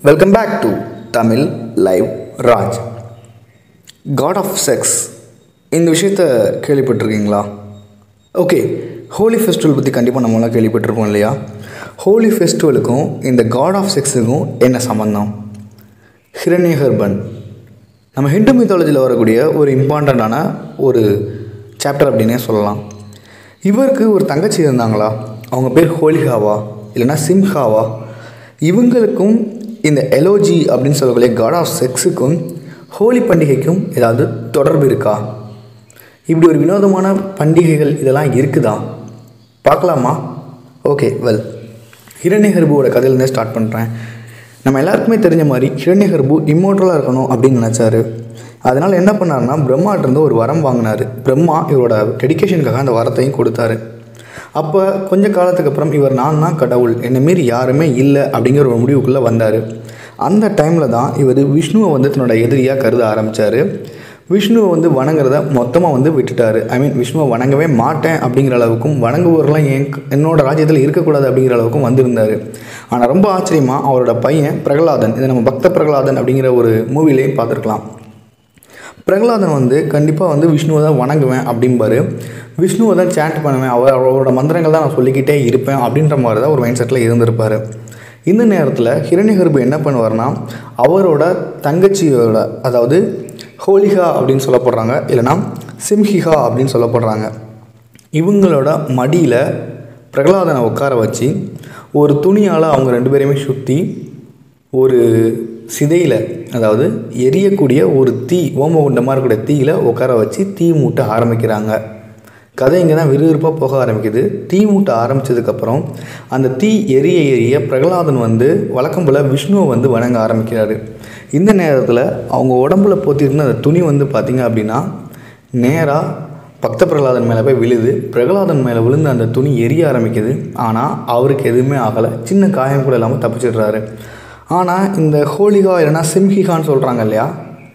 welcome back to Tamil live Raj god of sex இந்த விஷயத்த கேள்விப்பட்டிருக்கீங்களா ஓகே ஹோலி ஃபெஸ்டிவல் பற்றி கண்டிப்பாக நம்மளாம் கேள்விப்பட்டிருப்போம் இல்லையா ஹோலி ஃபெஸ்டிவலுக்கும் இந்த காட் ஆஃப் செக்ஸுக்கும் என்ன சம்மந்தம் ஹிரண்யகர்பன் நம்ம ஹிந்து மித்தாலஜியில் வரக்கூடிய ஒரு இம்பார்ட்டண்ட்டான ஒரு சாப்டர் அப்படின்னே சொல்லலாம் இவருக்கு ஒரு தங்கச்சி இருந்தாங்களா அவங்க பேர் ஹோலிகாவா இல்லைன்னா சிம்ஹாவா இவங்களுக்கும் இந்த எலோஜி அப்படின்னு சொல்லக்கூடிய காட் ஆஃப் செக்ஸுக்கும் ஹோலி பண்டிகைக்கும் ஏதாவது தொடர்பு இருக்கா இப்படி ஒரு வினோதமான பண்டிகைகள் இதெல்லாம் இருக்குதா பார்க்கலாமா ஓகே வெல் ஹிரண்யகர்புவோட கதையிலேருந்தே ஸ்டார்ட் பண்ணுறேன் நம்ம எல்லாருக்குமே தெரிஞ்ச மாதிரி ஹிரண்யகர்பு இம்மோட்டலாக இருக்கணும் அப்படின்னு நினச்சாரு அதனால் என்ன பண்ணாருன்னா பிரம்மாட்டிருந்து ஒரு வரம் வாங்கினார் பிரம்மா இவரோட டெடிகேஷனுக்காக அந்த வரத்தையும் கொடுத்தாரு அப்போ கொஞ்ச காலத்துக்கு அப்புறம் இவர் நான் தான் கடவுள் என்னை மீறி யாருமே இல்லை அப்படிங்கிற ஒரு முடிவுக்குள்ளே வந்தார் அந்த டைமில் தான் இவர் விஷ்ணுவை வந்து தன்னோட எதிரியாக கருத ஆரம்பித்தார் விஷ்ணுவை வந்து வணங்குறத மொத்தமாக வந்து விட்டுட்டார் ஐ மீன் விஷ்ணுவை வணங்கவே மாட்டேன் அப்படிங்கிற அளவுக்கும் வணங்குவோர்லாம் என் என்னோட ராஜ்யத்தில் இருக்கக்கூடாது அப்படிங்கிற அளவுக்கும் வந்திருந்தார் ஆனால் ரொம்ப ஆச்சரியமாக அவரோட பையன் பிரகலாதன் இதை நம்ம பக்த பிரகலாதன் அப்படிங்கிற ஒரு மூவிலையும் பார்த்துருக்கலாம் பிரகலாதன் வந்து கண்டிப்பாக வந்து விஷ்ணுவை தான் வணங்குவேன் அப்படிம்பாரு விஷ்ணுவை தான் சேண்ட் பண்ணுவேன் அவர் அவரோட மந்திரங்கள் தான் நான் சொல்லிக்கிட்டே இருப்பேன் அப்படின்ற மாதிரி தான் ஒரு மைண்ட் செட்டில் இருந்திருப்பார் இந்த நேரத்தில் ஹிரண்யகர்பு என்ன பண்ணுவார்னா அவரோட தங்கச்சியோட அதாவது ஹோலிகா அப்படின்னு சொல்லப்படுறாங்க இல்லைனா சிம்ஹிகா அப்படின்னு சொல்லப்படுறாங்க இவங்களோட மடியில் பிரகலாதனை உட்கார வச்சு ஒரு துணியால் அவங்க ரெண்டு பேரையுமே சுற்றி ஒரு சிதையில் அதாவது எரியக்கூடிய ஒரு தீ ஓமகுண்டமாக இருக்கக்கூடிய தீயில் உட்கார வச்சு தீ மூட்ட ஆரம்பிக்கிறாங்க கதை இங்கே தான் விறுவிறுப்பாக போக ஆரம்பிக்குது தீ மூட்ட ஆரம்பித்ததுக்கப்புறம் அந்த தீ எரிய எரிய பிரகலாதன் வந்து வழக்கம் போல் விஷ்ணுவை வந்து வணங்க ஆரம்பிக்கிறாரு இந்த நேரத்தில் அவங்க உடம்புல போத்திருந்த அந்த துணி வந்து பார்த்திங்க அப்படின்னா நேராக பக்த பிரகலாதன் மேலே போய் விழுது பிரகலாதன் மேலே விழுந்து அந்த துணி எரிய ஆரம்பிக்குது ஆனால் அவருக்கு எதுவுமே ஆகலை சின்ன காயம் கூட இல்லாமல் தப்பிச்சிடுறாரு ஆனால் இந்த ஹோலிகா இல்லைனா சிம்ஹிகான்னு சொல்கிறாங்க இல்லையா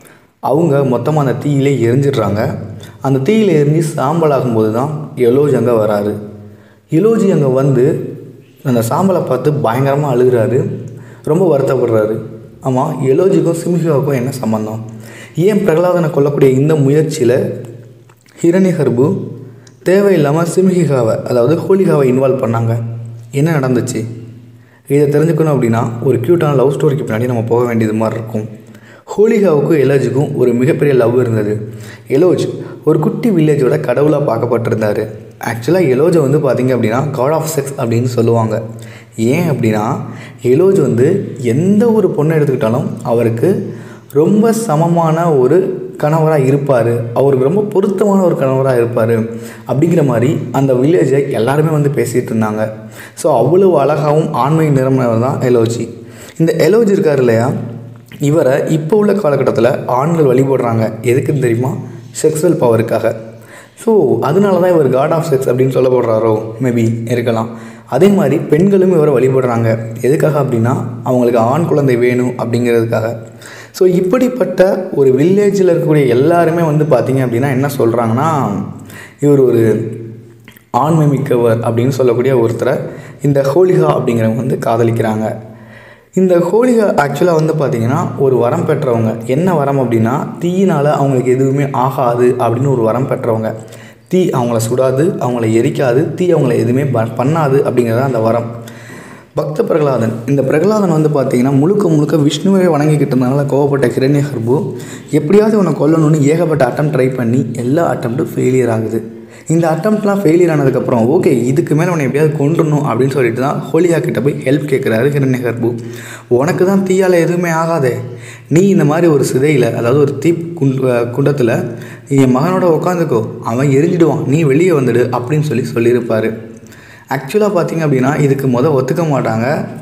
அவங்க மொத்தமாக அந்த தீயிலே எரிஞ்சிடுறாங்க அந்த தீயில் எரிஞ்சு சாம்பல் ஆகும்போது தான் எலோஜி அங்கே வராரு எலோஜி அங்கே வந்து அந்த சாம்பலை பார்த்து பயங்கரமாக அழுகிறாரு ரொம்ப வருத்தப்படுறாரு ஆமாம் எலோஜிக்கும் சிம்ஹிகாவுக்கும் என்ன சம்மந்தம் ஏன் பிரகலாதனை கொல்லக்கூடிய இந்த முயற்சியில் ஹிரண்யகர்பு தேவையில்லாமல் சிம்ஹிகாவை அதாவது ஹோலிகாவை இன்வால்வ் பண்ணாங்க என்ன நடந்துச்சு இதை தெரிஞ்சுக்கணும் அப்படின்னா ஒரு க்யூட்டான லவ் ஸ்டோரிக்கு பின்னாடி நம்ம போக வேண்டியது மாதிரி இருக்கும் ஹோலிகாவுக்கும் எலோஜுக்கும் ஒரு மிகப்பெரிய லவ் இருந்தது எலோஜ் ஒரு குட்டி வில்லேஜோட கடவுளாக பார்க்கப்பட்டிருந்தார் ஆக்சுவலாக எலோஜை வந்து பார்த்திங்க அப்படின்னா காட் ஆஃப் செக்ஸ் அப்படின்னு சொல்லுவாங்க ஏன் அப்படின்னா எலோஜ் வந்து எந்த ஒரு பொண்ணை எடுத்துக்கிட்டாலும் அவருக்கு ரொம்ப சமமான ஒரு கணவராக இருப்பார் அவருக்கு ரொம்ப பொருத்தமான ஒரு கணவராக இருப்பார் அப்படிங்கிற மாதிரி அந்த வில்லேஜை எல்லாருமே வந்து பேசிகிட்டு இருந்தாங்க ஸோ அவ்வளவு அழகாகவும் ஆண்மை நிறமவர் தான் எலோஜி இந்த எலோஜி இருக்கார் இல்லையா இவரை இப்போ உள்ள காலகட்டத்தில் ஆண்கள் வழிபடுறாங்க எதுக்குன்னு தெரியுமா செக்ஸுவல் பவருக்காக ஸோ அதனால தான் இவர் காட் ஆஃப் செக்ஸ் அப்படின்னு சொல்லப்படுறாரோ மேபி இருக்கலாம் அதே மாதிரி பெண்களும் இவரை வழிபடுறாங்க எதுக்காக அப்படின்னா அவங்களுக்கு ஆண் குழந்தை வேணும் அப்படிங்கிறதுக்காக ஸோ இப்படிப்பட்ட ஒரு வில்லேஜில் இருக்கக்கூடிய எல்லாருமே வந்து பார்த்திங்க அப்படின்னா என்ன சொல்கிறாங்கன்னா இவர் ஒரு ஆண்மை மிக்கவர் அப்படின்னு சொல்லக்கூடிய ஒருத்தரை இந்த ஹோலிகா அப்படிங்கிறவங்க வந்து காதலிக்கிறாங்க இந்த ஹோலிகா ஆக்சுவலாக வந்து பார்த்திங்கன்னா ஒரு வரம் பெற்றவங்க என்ன வரம் அப்படின்னா தீயினால் அவங்களுக்கு எதுவுமே ஆகாது அப்படின்னு ஒரு வரம் பெற்றவங்க தீ அவங்கள சுடாது அவங்கள எரிக்காது தீ அவங்கள எதுவுமே பண்ணாது அப்படிங்கிறது அந்த வரம் பக்த பிரகலாதன் இந்த பிரகலாதன் வந்து பார்த்திங்கன்னா முழுக்க முழுக்க விஷ்ணுவை வணங்கிக்கிட்டு இருந்தனால கோவப்பட்ட ஹிரண்யகர்பு எப்படியாவது இவனை கொல்லணும்னு ஏகப்பட்ட அட்டம் ட்ரை பண்ணி எல்லா அட்டம்ப்டும் ஃபெயிலியர் ஆகுது இந்த அட்டம்ப்ட்லாம் ஃபெயிலியர் ஆனதுக்கப்புறம் ஓகே இதுக்கு மேலே அவனை எப்படியாவது கொண்டுடணும் அப்படின்னு சொல்லிட்டு தான் ஹோலியா கிட்ட போய் ஹெல்ப் கேட்குறாரு ஹிரண்யகர்பு உனக்கு தான் தீயால் எதுவுமே ஆகாதே நீ இந்த மாதிரி ஒரு சிதையில் அதாவது ஒரு தீ குண்டு குண்டத்தில் என் மகனோட உட்காந்துக்கோ அவன் எரிஞ்சிடுவான் நீ வெளியே வந்துடு அப்படின்னு சொல்லி சொல்லியிருப்பார் ஆக்சுவலாக பார்த்திங்க அப்படின்னா இதுக்கு மொதல் ஒத்துக்க மாட்டாங்க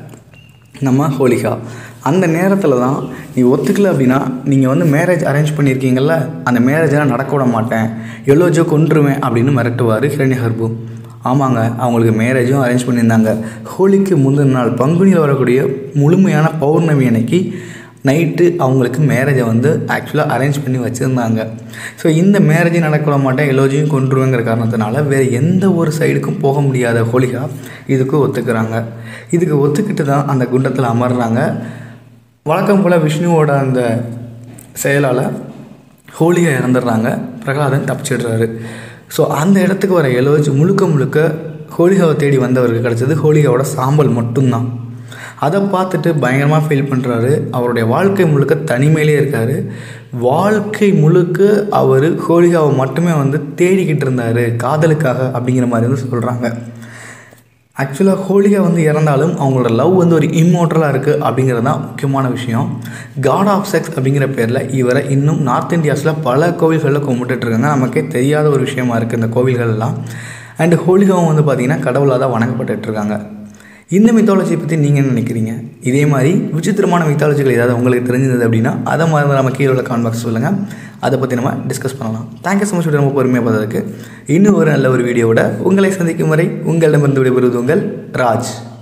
நம்ம ஹோலிகா அந்த நேரத்தில் தான் நீ ஒத்துக்கல அப்படின்னா நீங்கள் வந்து மேரேஜ் அரேஞ்ச் பண்ணியிருக்கீங்கல்ல அந்த மேரேஜெல்லாம் நடக்க விட மாட்டேன் எல்லோஜோ கொன்றுவேன் அப்படின்னு மிரட்டுவார் ஹிரண்யகர்பு ஆமாங்க அவங்களுக்கு மேரேஜும் அரேஞ்ச் பண்ணியிருந்தாங்க ஹோலிக்கு முந்தின நாள் பங்குனியில் வரக்கூடிய முழுமையான பௌர்ணமி அன்னைக்கு நைட்டு அவங்களுக்கு மேரேஜை வந்து ஆக்சுவலாக அரேஞ்ச் பண்ணி வச்சுருந்தாங்க ஸோ இந்த மேரேஜையும் நடக்க மாட்டேன் எலோஜியும் கொண்டுருவேங்கிற காரணத்தினால வேறு எந்த ஒரு சைடுக்கும் போக முடியாத ஹோலிகா இதுக்கு ஒத்துக்கிறாங்க இதுக்கு ஒத்துக்கிட்டு தான் அந்த குண்டத்தில் அமர்றாங்க வழக்கம் போல் விஷ்ணுவோட அந்த செயலால் ஹோலிகா இறந்துடுறாங்க பிரகலாதன் தப்பிச்சிடுறாரு ஸோ அந்த இடத்துக்கு வர எலோஜ் முழுக்க முழுக்க ஹோலிகாவை தேடி வந்தவருக்கு கிடச்சது ஹோலிகாவோட சாம்பல் மட்டும்தான் அதை பார்த்துட்டு பயங்கரமாக ஃபீல் பண்ணுறாரு அவருடைய வாழ்க்கை முழுக்க தனிமையிலே இருக்கார் வாழ்க்கை முழுக்க அவர் ஹோலிகாவை மட்டுமே வந்து தேடிக்கிட்டு இருந்தார் காதலுக்காக அப்படிங்கிற மாதிரி வந்து சொல்கிறாங்க ஆக்சுவலாக ஹோலிகா வந்து இறந்தாலும் அவங்களோட லவ் வந்து ஒரு இம்மோட்டலாக இருக்குது அப்படிங்கிறது தான் முக்கியமான விஷயம் காட் ஆஃப் செக்ஸ் அப்படிங்கிற பேரில் இவரை இன்னும் நார்த் இந்தியாஸில் பல கோவில்களில் கும்பிட்டுட்ருக்காங்க நமக்கே தெரியாத ஒரு விஷயமா இருக்குது இந்த கோவில்கள்லாம் அண்டு ஹோலிகாவும் வந்து பார்த்திங்கன்னா கடவுளாக தான் வணங்கப்பட்டுட்ருக்காங்க இந்த மித்தாலஜி பற்றி நீங்கள் என்ன நினைக்கிறீங்க இதே மாதிரி விசித்திரமான மித்தாலஜிகள் ஏதாவது உங்களுக்கு தெரிஞ்சது அப்படின்னா அதை மாதிரி நம்ம கீழே உள்ள கான்பாக்ஸ் சொல்லுங்கள் அதை பற்றி நம்ம டிஸ்கஸ் பண்ணலாம் தேங்க்யூ ஸோ மச் ரொம்ப பொறுமையாக பார்த்ததுக்கு இன்னும் ஒரு நல்ல ஒரு வீடியோவோட உங்களை சந்திக்கும் வரை உங்களிடமிருந்து விடைபெறுவது உங்கள் ராஜ்